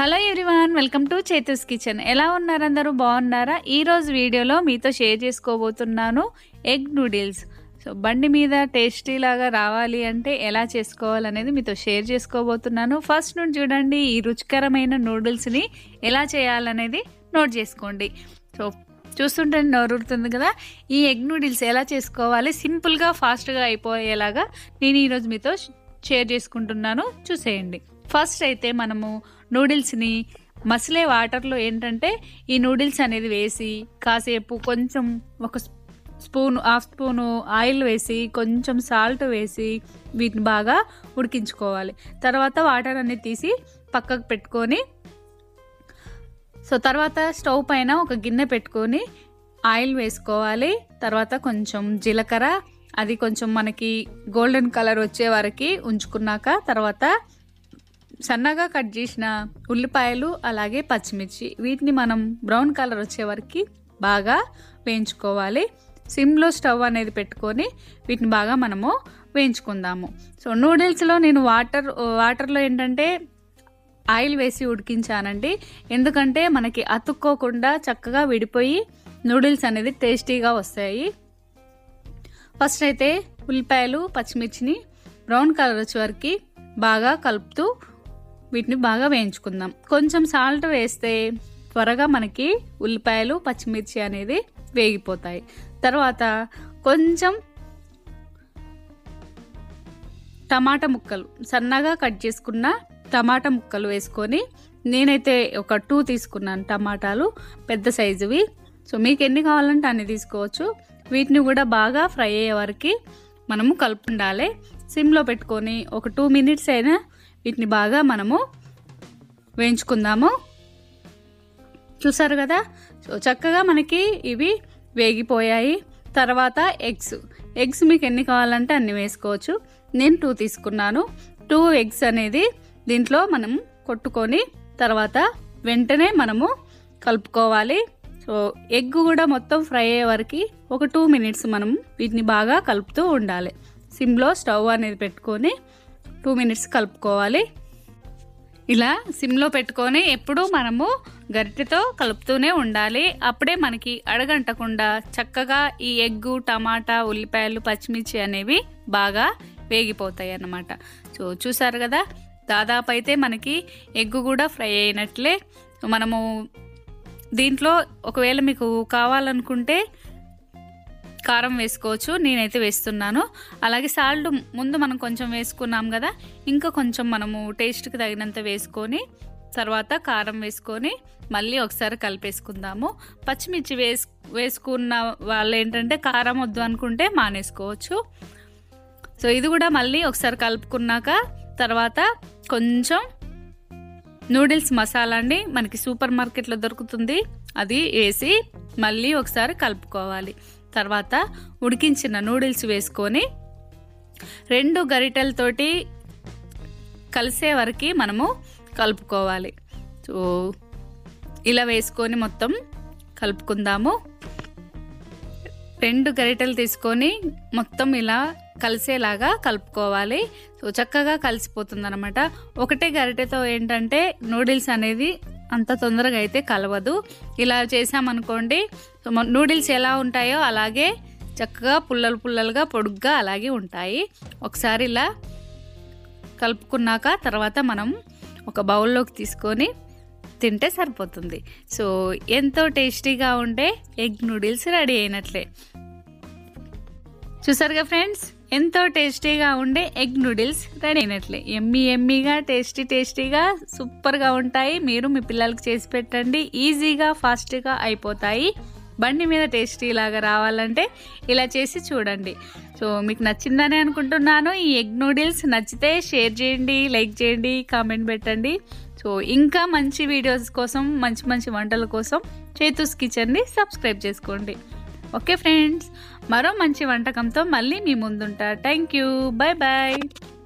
hello everyone welcome to Chethu's kitchen ఎలా ఉన్నారు అందరూ బాగున్నారా ఈరోజు వీడియోలో మీతో షేర్ చేసుకోబోతున్నాను ఎగ్ నూడిల్స్ సో బండి మీద టేస్టీ లాగా రావాలి అంటే ఎలా చేసుకోవాలనేది మీతో షేర్ చేసుకోబోతున్నాను ఫస్ట్ నుండి చూడండి ఈ రుచికరమైన నూడిల్స్ని ఎలా చేయాలనేది నోట్ చేసుకోండి సో చూస్తుంటే నోరుతుంది కదా ఈ ఎగ్ నూడిల్స్ ఎలా చేసుకోవాలి సింపుల్గా ఫాస్ట్గా అయిపోయేలాగా నేను ఈరోజు మీతో షేర్ చేసుకుంటున్నాను చూసేయండి ఫస్ట్ అయితే మనము నూడిల్స్ని మసిలే వాటర్లో ఏంటంటే ఈ నూడిల్స్ అనేది వేసి కాసేపు కొంచెం ఒక స్పూన్ హాఫ్ స్పూను ఆయిల్ వేసి కొంచెం సాల్ట్ వేసి వీటిని బాగా ఉడికించుకోవాలి తర్వాత వాటర్ అనేది తీసి పక్కకు పెట్టుకొని సో తర్వాత స్టవ్ పైన ఒక గిన్నె పెట్టుకొని ఆయిల్ వేసుకోవాలి తర్వాత కొంచెం జీలకర్ర అది కొంచెం మనకి గోల్డెన్ కలర్ వచ్చే వరకు ఉంచుకున్నాక తర్వాత సన్నగా కట్ చేసిన ఉల్లిపాయలు అలాగే పచ్చిమిర్చి వీటిని మనం బ్రౌన్ కలర్ వచ్చే వరకు బాగా వేయించుకోవాలి సిమ్లో స్టవ్ అనేది పెట్టుకొని వీటిని బాగా మనము వేయించుకుందాము సో నూడిల్స్లో నేను వాటర్ వాటర్లో ఏంటంటే ఆయిల్ వేసి ఉడికించానండి ఎందుకంటే మనకి అతుక్కోకుండా చక్కగా విడిపోయి నూడిల్స్ అనేది టేస్టీగా వస్తాయి ఫస్ట్ అయితే ఉల్లిపాయలు పచ్చిమిర్చిని బ్రౌన్ కలర్ వచ్చే వరకు బాగా కలుపుతూ వీటిని బాగా వేయించుకుందాం కొంచెం సాల్ట్ వేస్తే త్వరగా మనకి ఉల్లిపాయలు పచ్చిమిర్చి అనేది వేగిపోతాయి తర్వాత కొంచెం టమాటా ముక్కలు సన్నగా కట్ చేసుకున్న టమాటా ముక్కలు వేసుకొని నేనైతే ఒక టూ తీసుకున్నాను టమాటాలు పెద్ద సైజువి సో మీకు ఎన్ని కావాలంటే అన్ని తీసుకోవచ్చు వీటిని కూడా బాగా ఫ్రై అయ్యే వరకు మనము కలుపుండాలి సిమ్లో పెట్టుకొని ఒక టూ మినిట్స్ అయినా వీటిని బాగా మనము వేయించుకుందాము చూసారు కదా సో చక్కగా మనకి ఇవి వేగిపోయాయి తర్వాత ఎగ్స్ ఎగ్స్ మీకు ఎన్ని కావాలంటే అన్ని వేసుకోవచ్చు నేను టూ తీసుకున్నాను టూ ఎగ్స్ అనేది దీంట్లో మనం కొట్టుకొని తర్వాత వెంటనే మనము కలుపుకోవాలి సో ఎగ్ కూడా మొత్తం ఫ్రై అయ్యే వరకు ఒక టూ మినిట్స్ మనం వీటిని బాగా కలుపుతూ ఉండాలి సిమ్లో స్టవ్ అనేది పెట్టుకొని టూ మినిట్స్ కలుపుకోవాలి ఇలా సిమ్లో పెట్టుకొని ఎప్పుడూ మనము గరిటెతో కలుపుతూనే ఉండాలి అప్పుడే మనకి అడగంటకుండా చక్కగా ఈ ఎగ్గు టమాటా ఉల్లిపాయలు పచ్చిమిర్చి అనేవి బాగా వేగిపోతాయి అన్నమాట సో చూసారు కదా దాదాపు అయితే మనకి ఎగ్గు కూడా ఫ్రై అయినట్లే మనము దీంట్లో ఒకవేళ మీకు కావాలనుకుంటే కారం వేసుకోవచ్చు నేనైతే వేస్తున్నాను అలాగే సాల్ట్ ముందు మనం కొంచెం వేసుకున్నాం కదా ఇంకా కొంచెం మనము టేస్ట్కి తగినంత వేసుకొని తర్వాత కారం వేసుకొని మళ్ళీ ఒకసారి కలిపేసుకుందాము పచ్చిమిర్చి వేసు వేసుకున్న వాళ్ళు ఏంటంటే కారం వద్దు అనుకుంటే మానేసుకోవచ్చు సో ఇది కూడా మళ్ళీ ఒకసారి కలుపుకున్నాక తర్వాత కొంచెం నూడిల్స్ మసాలా అండి మనకి సూపర్ మార్కెట్లో దొరుకుతుంది అది వేసి మళ్ళీ ఒకసారి కలుపుకోవాలి తర్వాత ఉడికించిన నూడిల్స్ వేసుకొని రెండు గరిటెలతోటి కలిసే వరకు మనము కలుపుకోవాలి సో ఇలా వేసుకొని మొత్తం కలుపుకుందాము రెండు గరిటెలు తీసుకొని మొత్తం ఇలా కలిసేలాగా కలుపుకోవాలి సో చక్కగా కలిసిపోతుంది అనమాట ఒకటే గరిటెతో ఏంటంటే నూడిల్స్ అనేది అంత తొందరగా అయితే కలవదు ఇలా చేసామనుకోండి నూడిల్స్ ఎలా ఉంటాయో అలాగే చక్కగా పుల్లలు పుల్లలుగా పొడుగ్గా అలాగే ఉంటాయి ఒకసారి ఇలా కలుపుకున్నాక తర్వాత మనం ఒక బౌల్లోకి తీసుకొని తింటే సరిపోతుంది సో ఎంతో టేస్టీగా ఉండే ఎగ్ నూడిల్స్ రెడీ అయినట్లే చూసారుగా ఫ్రెండ్స్ ఎంతో టేస్టీగా ఉండే ఎగ్ నూడిల్స్ రెడీ అయినట్లే ఎమ్మీ ఎమ్మీగా టేస్టీ టేస్టీగా సూపర్గా ఉంటాయి మీరు మీ పిల్లలకి చేసి పెట్టండి ఈజీగా ఫాస్ట్గా అయిపోతాయి బండి మీద టేస్టీ లాగా రావాలంటే ఇలా చేసి చూడండి సో మీకు నచ్చిందని అనుకుంటున్నాను ఈ ఎగ్ నూడిల్స్ నచ్చితే షేర్ చేయండి లైక్ చేయండి కామెంట్ పెట్టండి సో ఇంకా మంచి వీడియోస్ కోసం మంచి మంచి వంటల కోసం చేతుస్ కిచెన్ని సబ్స్క్రైబ్ చేసుకోండి ఓకే ఫ్రెండ్స్ మరో మంచి వంటకంతో మళ్ళీ మీ ముందుంటా థ్యాంక్ యూ బాయ్ బాయ్